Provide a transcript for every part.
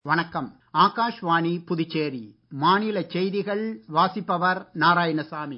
வணக்கம் ஆகாஷ்வாணி புதுச்சேரி மாநில செய்திகள் வாசிப்பவர் நாராயணசாமி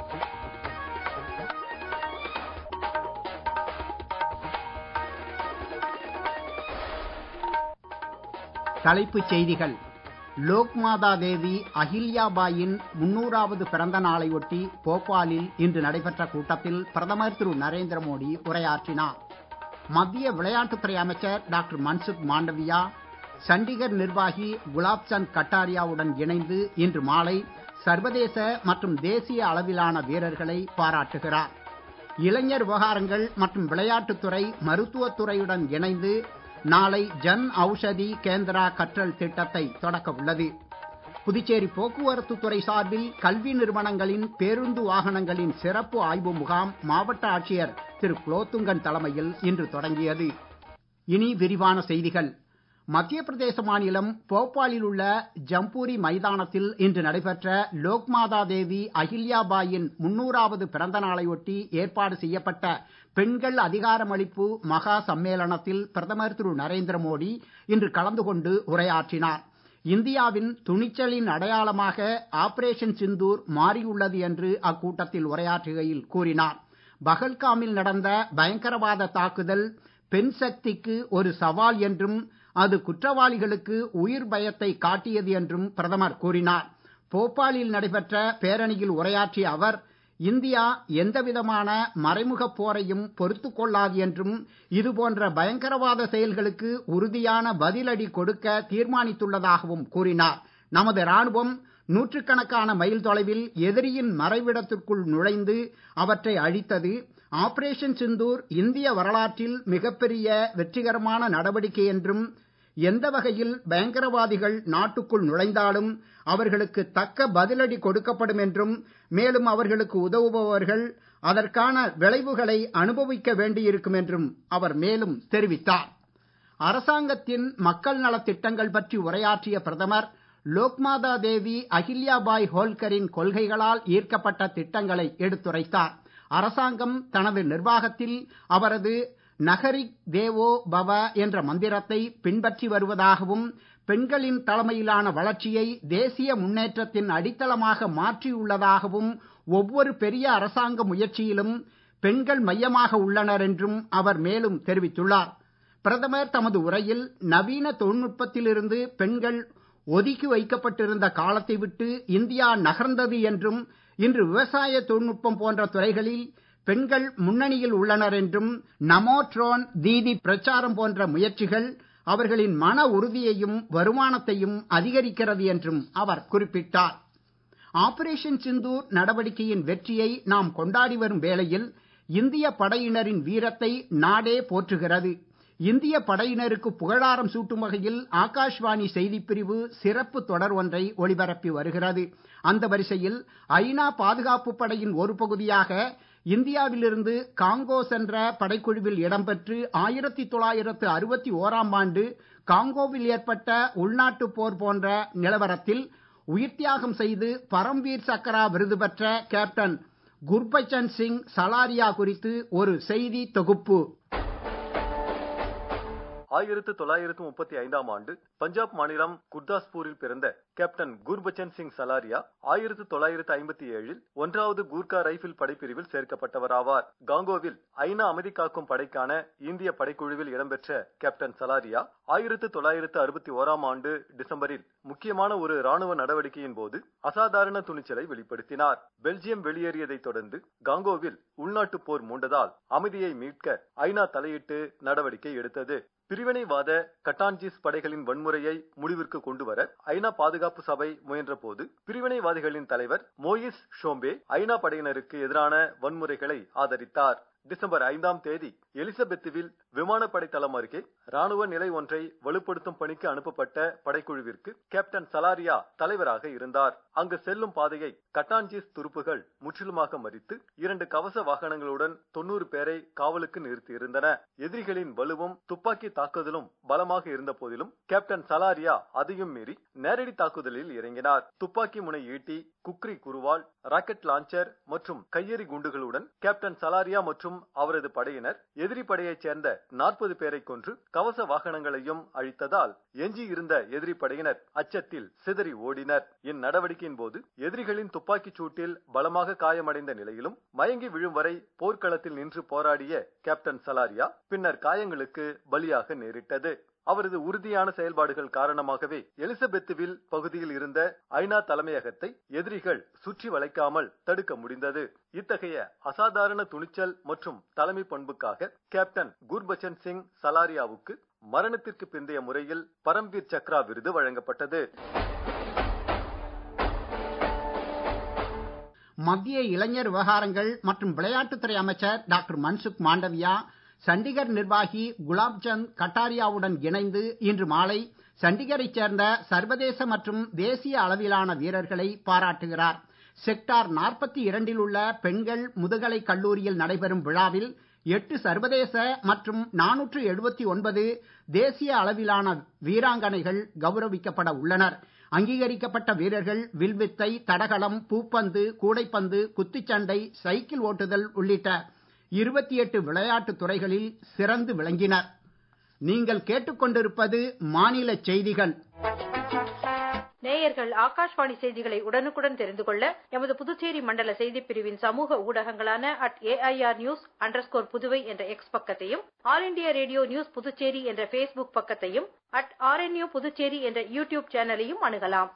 தலைப்புச் செய்திகள் லோக்மாதா தேவி அஹில்யாபாயின் முன்னூறாவது பிறந்த நாளையொட்டி போபாலில் இன்று நடைபெற்ற கூட்டத்தில் பிரதமர் திரு நரேந்திர மோடி உரையாற்றினார் மத்திய விளையாட்டுத்துறை அமைச்சர் டாக்டர் மன்சுக் மாண்டவியா சண்டிகர் நிர்வாகி குலாப்சந்த் கட்டாரியாவுடன் இணைந்து இன்று மாலை சர்வதேச மற்றும் தேசிய அளவிலான வீரர்களை பாராட்டுகிறார் இளைஞர் விவகாரங்கள் மற்றும் விளையாட்டுத்துறை மருத்துவத்துறையுடன் இணைந்து நாளை ஜன் ஔஷதி கேந்திரா கற்றல் திட்டத்தை தொடக்க உள்ளது புதுச்சேரி போக்குவரத்து துறை சார்பில் கல்வி நிறுவனங்களின் பேருந்து வாகனங்களின் சிறப்பு ஆய்வு முகாம் மாவட்ட ஆட்சியர் திரு குலோத்துங்கன் தலைமையில் இன்று தொடங்கியது இனி விரிவான செய்திகள் மத்திய பிரதேச மாநிலம் போபாலில் உள்ள ஜம்பூரி மைதானத்தில் இன்று நடைபெற்ற லோக்மாதா தேவி அஹில்யாபாயின் முன்னூறாவது பிறந்த நாளையொட்டி ஏற்பாடு செய்யப்பட்ட பெண்கள் அதிகாரமளிப்பு மகா சம்மேளனத்தில் பிரதமர் திரு நரேந்திர மோடி இன்று கலந்து கொண்டு உரையாற்றினார் இந்தியாவின் துணிச்சலின் அடையாளமாக ஆபரேஷன் சிந்தூர் மாறியுள்ளது என்று அக்கூட்டத்தில் உரையாற்றுகையில் கூறினார் பகல்காமில் நடந்த பயங்கரவாத தாக்குதல் பெண் சக்திக்கு ஒரு சவால் என்றும் அது குற்றவாளிகளுக்கு உயிர் பயத்தை காட்டியது என்றும் பிரதமர் கூறினார் போபாலில் நடைபெற்ற பேரணியில் உரையாற்றிய அவர் இந்தியா எந்தவிதமான மறைமுகப் போரையும் பொறுத்துக் கொள்ளாது என்றும் இதுபோன்ற பயங்கரவாத செயல்களுக்கு உறுதியான பதிலடி கொடுக்க தீர்மானித்துள்ளதாகவும் கூறினார் நமது ராணுவம் நூற்றுக்கணக்கான மைல் தொலைவில் எதிரியின் மறைவிடத்திற்குள் நுழைந்து அவற்றை அழித்தது ஆபரேஷன் சிந்தூர் இந்திய வரலாற்றில் மிகப்பெரிய வெற்றிகரமான நடவடிக்கை என்றும் எந்த வகையில் பயங்கரவாதிகள் நாட்டுக்குள் நுழைந்தாலும் அவர்களுக்கு தக்க பதிலடி கொடுக்கப்படும் என்றும் மேலும் அவர்களுக்கு உதவுபவர்கள் அதற்கான விளைவுகளை அனுபவிக்க வேண்டியிருக்கும் என்றும் அவர் மேலும் தெரிவித்தார் அரசாங்கத்தின் மக்கள் நலத் திட்டங்கள் பற்றி உரையாற்றிய பிரதமர் லோக்மாதா தேவி அஹில்யாபாய் ஹோல்கரின் கொள்கைகளால் ஈர்க்கப்பட்ட திட்டங்களை எடுத்துரைத்தார் அரசாங்கம் தனது நிர்வாகத்தில் அவரது நகரிக் தேவோ பவ என்ற மந்திரத்தை பின்பற்றி வருவதாகவும் பெண்களின் தலைமையிலான வளர்ச்சியை தேசிய முன்னேற்றத்தின் அடித்தளமாக மாற்றியுள்ளதாகவும் ஒவ்வொரு பெரிய அரசாங்க முயற்சியிலும் பெண்கள் மையமாக உள்ளனர் என்றும் அவர் மேலும் தெரிவித்துள்ளார் பிரதமர் தமது உரையில் நவீன தொழில்நுட்பத்திலிருந்து பெண்கள் ஒதுக்கி வைக்கப்பட்டிருந்த காலத்தை விட்டு இந்தியா நகர்ந்தது என்றும் இன்று விவசாய தொழில்நுட்பம் போன்ற துறைகளில் பெண்கள் முன்னணியில் உள்ளனர் என்றும் நமோ ட்ரோன் தீதி பிரச்சாரம் போன்ற முயற்சிகள் அவர்களின் மன உறுதியையும் வருமானத்தையும் அதிகரிக்கிறது என்றும் அவர் குறிப்பிட்டார் ஆபரேஷன் சிந்தூர் நடவடிக்கையின் வெற்றியை நாம் கொண்டாடி வரும் வேளையில் இந்திய படையினரின் வீரத்தை நாடே போற்றுகிறது இந்திய படையினருக்கு புகழாரம் சூட்டும் வகையில் ஆகாஷ்வாணி செய்திப்பிரிவு சிறப்பு தொடர் ஒன்றை ஒளிபரப்பி வருகிறது அந்த வரிசையில் ஐநா பாதுகாப்பு படையின் ஒரு பகுதியாக இந்தியாவிலிருந்து காங்கோ சென்ற படைக்குழுவில் இடம்பெற்று ஆயிரத்தி தொள்ளாயிரத்து அறுபத்தி ஓராம் ஆண்டு காங்கோவில் ஏற்பட்ட உள்நாட்டு போர் போன்ற நிலவரத்தில் உயிர் தியாகம் செய்து பரம்வீர் சக்கரா விருது பெற்ற கேப்டன் குர்பச்சன் சிங் சலாரியா குறித்து ஒரு செய்தி தொகுப்பு ஆயிரத்து தொள்ளாயிரத்து முப்பத்தி ஐந்தாம் ஆண்டு பஞ்சாப் மாநிலம் குர்தாஸ்பூரில் பிறந்த கேப்டன் குர்பச்சன் சிங் சலாரியா ஆயிரத்து தொள்ளாயிரத்து ஐம்பத்தி ஏழில் ஒன்றாவது கூர்கா ரைபிள் படைப்பிரிவில் சேர்க்கப்பட்டவர் ஆவார் காங்கோவில் ஐநா அமைதி காக்கும் படைக்கான இந்திய படைக்குழுவில் இடம்பெற்ற கேப்டன் சலாரியா ஆயிரத்து தொள்ளாயிரத்து அறுபத்தி ஓராம் ஆண்டு டிசம்பரில் முக்கியமான ஒரு ராணுவ நடவடிக்கையின் போது அசாதாரண துணிச்சலை வெளிப்படுத்தினார் பெல்ஜியம் வெளியேறியதைத் தொடர்ந்து காங்கோவில் உள்நாட்டு போர் மூண்டதால் அமைதியை மீட்க ஐநா தலையிட்டு நடவடிக்கை எடுத்தது பிரிவினைவாத கட்டான்ஜிஸ் படைகளின் வன்முறையை முடிவிற்கு கொண்டு வர ஐநா பாதுகாப்பு சபை முயன்ற போது பிரிவினைவாதிகளின் தலைவர் மோயிஸ் ஷோம்பே ஐநா படையினருக்கு எதிரான வன்முறைகளை ஆதரித்தார் டிசம்பர் ஐந்தாம் தேதி எலிசபெத்துவில் விமானப்படை தளம் அருகே ராணுவ நிலை ஒன்றை வலுப்படுத்தும் பணிக்கு அனுப்பப்பட்ட படைக்குழுவிற்கு கேப்டன் சலாரியா தலைவராக இருந்தார் அங்கு செல்லும் பாதையை கட்டான்ஜிஸ் துருப்புகள் முற்றிலுமாக மறித்து இரண்டு கவச வாகனங்களுடன் தொண்ணூறு பேரை காவலுக்கு நிறுத்தியிருந்தன எதிரிகளின் வலுவும் துப்பாக்கி தாக்குதலும் பலமாக இருந்த போதிலும் கேப்டன் சலாரியா அதையும் மீறி நேரடி தாக்குதலில் இறங்கினார் துப்பாக்கி முனை ஈட்டி குக்ரி குருவால் ராக்கெட் லான்ச்சர் மற்றும் கையெறி குண்டுகளுடன் கேப்டன் சலாரியா மற்றும் அவரது படையினர் எதிரி படையைச் சேர்ந்த நாற்பது பேரை கொன்று கவச வாகனங்களையும் அழித்ததால் எஞ்சியிருந்த எதிரி படையினர் அச்சத்தில் சிதறி ஓடினர் இந்நடவடிக்கையின் போது எதிரிகளின் துப்பாக்கிச் சூட்டில் பலமாக காயமடைந்த நிலையிலும் மயங்கி விழும் வரை போர்க்களத்தில் நின்று போராடிய கேப்டன் சலாரியா பின்னர் காயங்களுக்கு பலியாக நேரிட்டது அவரது உறுதியான செயல்பாடுகள் காரணமாகவே எலிசபெத்துவில் பகுதியில் இருந்த ஐநா தலைமையகத்தை எதிரிகள் சுற்றி வளைக்காமல் தடுக்க முடிந்தது இத்தகைய அசாதாரண துணிச்சல் மற்றும் தலைமை பண்புக்காக கேப்டன் குர்பச்சன் சிங் சலாரியாவுக்கு மரணத்திற்கு பிந்தைய முறையில் பரம்வீர் சக்ரா விருது வழங்கப்பட்டது மத்திய இளைஞர் விவகாரங்கள் மற்றும் விளையாட்டுத்துறை அமைச்சர் டாக்டர் மன்சுக் மாண்டவியா சண்டிகர் நிர்வாகி குலாப்சந்த் கட்டாரியாவுடன் இணைந்து இன்று மாலை சண்டிகரைச் சேர்ந்த சர்வதேச மற்றும் தேசிய அளவிலான வீரர்களை பாராட்டுகிறார் செக்டார் நாற்பத்தி இரண்டில் உள்ள பெண்கள் முதுகலை கல்லூரியில் நடைபெறும் விழாவில் எட்டு சர்வதேச மற்றும் நானூற்று எழுபத்தி ஒன்பது தேசிய அளவிலான வீராங்கனைகள் கௌரவிக்கப்பட உள்ளனர் அங்கீகரிக்கப்பட்ட வீரர்கள் வில்வித்தை தடகளம் பூப்பந்து கூடைப்பந்து குத்துச்சண்டை சைக்கிள் ஓட்டுதல் உள்ளிட்ட இருபத்தி எட்டு விளையாட்டுத் துறைகளில் சிறந்து விளங்கினர் நீங்கள் கேட்டுக்கொண்டிருப்பது மாநில செய்திகள் நேயர்கள் ஆகாஷ்வாணி செய்திகளை உடனுக்குடன் தெரிந்து கொள்ள எமது புதுச்சேரி மண்டல செய்திப் பிரிவின் சமூக ஊடகங்களான at A I R news underscore Puduvai என்ற எக்ஸ் பக்கத்தையும் all India radio news Puducherry என்ற ஃபேஸ்புக் பக்கத்தையும் அட் ஆர்என்யூ புதுச்சேரி என்ற யூடியூப் சேனலையும் அணுகலாம்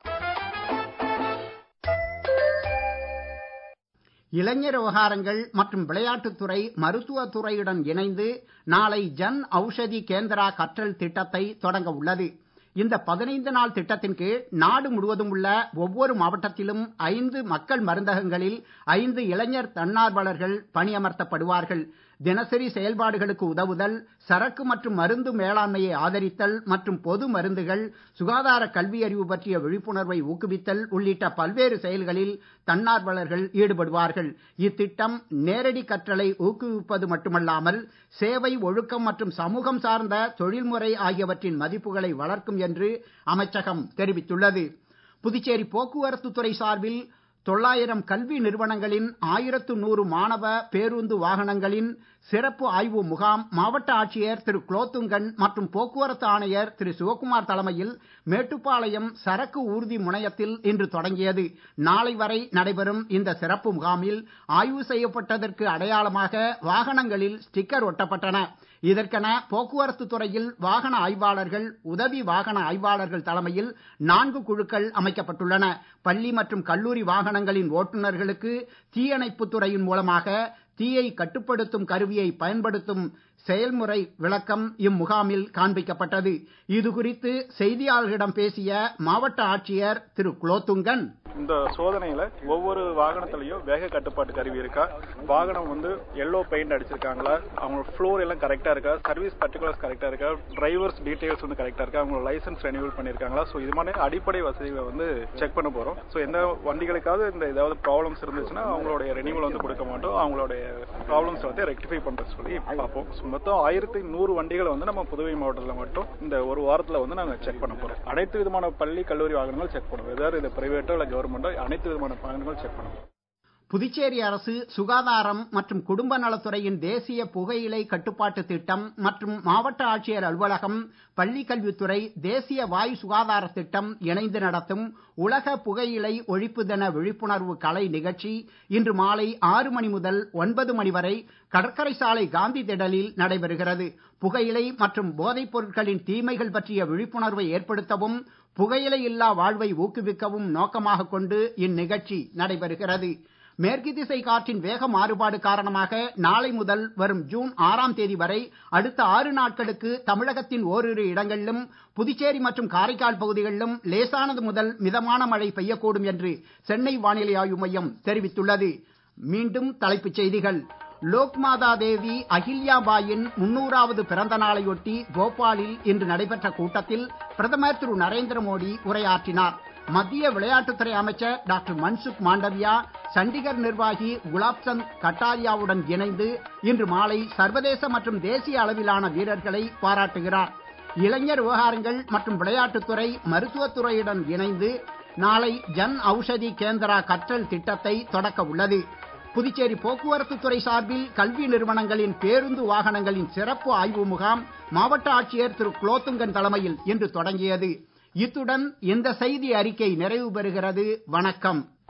இளைஞர் விவகாரங்கள் மற்றும் விளையாட்டுத்துறை மருத்துவத் துறையுடன் இணைந்து நாளை ஜன் ஔஷதி கேந்திரா கற்றல் திட்டத்தை தொடங்க உள்ளது இந்த பதினைந்து நாள் திட்டத்தின் கீழ் நாடு முழுவதும் உள்ள ஒவ்வொரு மாவட்டத்திலும் ஐந்து மக்கள் மருந்தகங்களில் ஐந்து இளைஞர் தன்னார்வலர்கள் பணியமர்த்தப்படுவார்கள் தினசரி செயல்பாடுகளுக்கு உதவுதல் சரக்கு மற்றும் மருந்து மேலாண்மையை ஆதரித்தல் மற்றும் பொது மருந்துகள் சுகாதார கல்வி அறிவு பற்றிய விழிப்புணர்வை ஊக்குவித்தல் உள்ளிட்ட பல்வேறு செயல்களில் தன்னார்வலர்கள் ஈடுபடுவார்கள் இத்திட்டம் நேரடி கற்றலை ஊக்குவிப்பது மட்டுமல்லாமல் சேவை ஒழுக்கம் மற்றும் சமூகம் சார்ந்த தொழில்முறை ஆகியவற்றின் மதிப்புகளை வளர்க்கும் என்று அமைச்சகம் தெரிவித்துள்ளது புதுச்சேரி போக்குவரத்து துறை சார்பில் தொள்ளாயிரம் கல்வி நிறுவனங்களின் ஆயிரத்து நூறு மாணவ பேருந்து வாகனங்களின் சிறப்பு ஆய்வு முகாம் மாவட்ட ஆட்சியர் திரு குலோத்துங்கன் மற்றும் போக்குவரத்து ஆணையர் திரு சிவக்குமார் தலைமையில் மேட்டுப்பாளையம் சரக்கு ஊர்தி முனையத்தில் இன்று தொடங்கியது நாளை வரை நடைபெறும் இந்த சிறப்பு முகாமில் ஆய்வு செய்யப்பட்டதற்கு அடையாளமாக வாகனங்களில் ஸ்டிக்கர் ஒட்டப்பட்டன இதற்கென போக்குவரத்து துறையில் வாகன ஆய்வாளர்கள் உதவி வாகன ஆய்வாளர்கள் தலைமையில் நான்கு குழுக்கள் அமைக்கப்பட்டுள்ளன பள்ளி மற்றும் கல்லூரி வாகனங்களின் ஓட்டுநர்களுக்கு தீயணைப்புத் துறையின் மூலமாக தீயை கட்டுப்படுத்தும் கருவியை பயன்படுத்தும் செயல்முறை விளக்கம் இம்முகாமில் காண்பிக்கப்பட்டது இது குறித்து செய்தியாளர்களிடம் பேசிய மாவட்ட ஆட்சியர் திரு குலோத்துங்கன் இந்த சோதனையில ஒவ்வொரு வாகனத்திலையும் வேக கட்டுப்பாட்டு கருவி இருக்கா வாகனம் வந்து எல்லோ பெயிண்ட் அடிச்சிருக்காங்களா அவங்களோட ஃப்ளோர் எல்லாம் கரெக்டா இருக்கா சர்வீஸ் பர்டிகுலர்ஸ் கரெக்டா இருக்கா டிரைவர்ஸ் டீடைல்ஸ் வந்து கரெக்டா இருக்கா அவங்களோட லைசன்ஸ் ரெனியூவல் பண்ணிருக்காங்களா சோ இது மாதிரி அடிப்படை வசதிகளை வந்து செக் பண்ண போறோம் சோ எந்த வண்டிகளுக்காவது இந்த ஏதாவது ப்ராப்ளம்ஸ் இருந்துச்சுன்னா அவங்களுடைய ரெனியூவல் வந்து கொடுக்க மாட்டோம் அவங்களுடைய ப்ராப்ளம்ஸ் வந்து ரெக்டிஃபை பண்றது சொல்லி பார்ப்போம் So, மொத்தம் ஆயிரத்தி நூறு வண்டிகளை வந்து நம்ம புதுவை மாவட்டத்தில் மட்டும் இந்த ஒரு வாரத்துல வந்து நாங்க செக் பண்ண போறோம் அனைத்து விதமான பள்ளி கல்லூரி வாகனங்கள் செக் பண்ணுவோம் ஏதாவது இது பிரைவேட்டோ இல்ல கவர்மெண்டோ அனைத்து விதமான வாகனங்கள் செக் பண்ணுவோம் புதுச்சேரி அரசு சுகாதாரம் மற்றும் குடும்ப நலத்துறையின் தேசிய புகையிலை கட்டுப்பாட்டு திட்டம் மற்றும் மாவட்ட ஆட்சியர் அலுவலகம் பள்ளிக் கல்வித்துறை தேசிய வாயு சுகாதார திட்டம் இணைந்து நடத்தும் உலக புகையிலை ஒழிப்பு தின விழிப்புணர்வு கலை நிகழ்ச்சி இன்று மாலை ஆறு மணி முதல் ஒன்பது மணி வரை கடற்கரை சாலை காந்தி திடலில் நடைபெறுகிறது புகையிலை மற்றும் போதைப் பொருட்களின் தீமைகள் பற்றிய விழிப்புணர்வை ஏற்படுத்தவும் புகையிலை இல்லா வாழ்வை ஊக்குவிக்கவும் நோக்கமாக கொண்டு இந்நிகழ்ச்சி நடைபெறுகிறது மேற்கு திசை காற்றின் வேக மாறுபாடு காரணமாக நாளை முதல் வரும் ஜூன் ஆறாம் தேதி வரை அடுத்த ஆறு நாட்களுக்கு தமிழகத்தின் ஓரிரு இடங்களிலும் புதுச்சேரி மற்றும் காரைக்கால் பகுதிகளிலும் லேசானது முதல் மிதமான மழை பெய்யக்கூடும் என்று சென்னை வானிலை ஆய்வு மையம் தெரிவித்துள்ளது மீண்டும் தலைப்புச் செய்திகள் லோக்மாதா தேவி அகில்யாபாயின் முன்னூறாவது பிறந்த நாளையொட்டி போபாலில் இன்று நடைபெற்ற கூட்டத்தில் பிரதமர் திரு நரேந்திர மோடி உரையாற்றினார் மத்திய விளையாட்டுத்துறை அமைச்சர் டாக்டர் மன்சுக் மாண்டவியா சண்டிகர் நிர்வாகி குலாப்சந்த் கட்டாரியாவுடன் இணைந்து இன்று மாலை சர்வதேச மற்றும் தேசிய அளவிலான வீரர்களை பாராட்டுகிறார் இளைஞர் விவகாரங்கள் மற்றும் விளையாட்டுத்துறை மருத்துவத்துறையுடன் இணைந்து நாளை ஜன் ஔஷதி கேந்திரா கற்றல் திட்டத்தை தொடக்க உள்ளது புதுச்சேரி போக்குவரத்து துறை சார்பில் கல்வி நிறுவனங்களின் பேருந்து வாகனங்களின் சிறப்பு ஆய்வு முகாம் மாவட்ட ஆட்சியர் திரு குலோத்துங்கன் தலைமையில் இன்று தொடங்கியது இத்துடன் இந்த செய்தி அறிக்கை நிறைவு பெறுகிறது வணக்கம்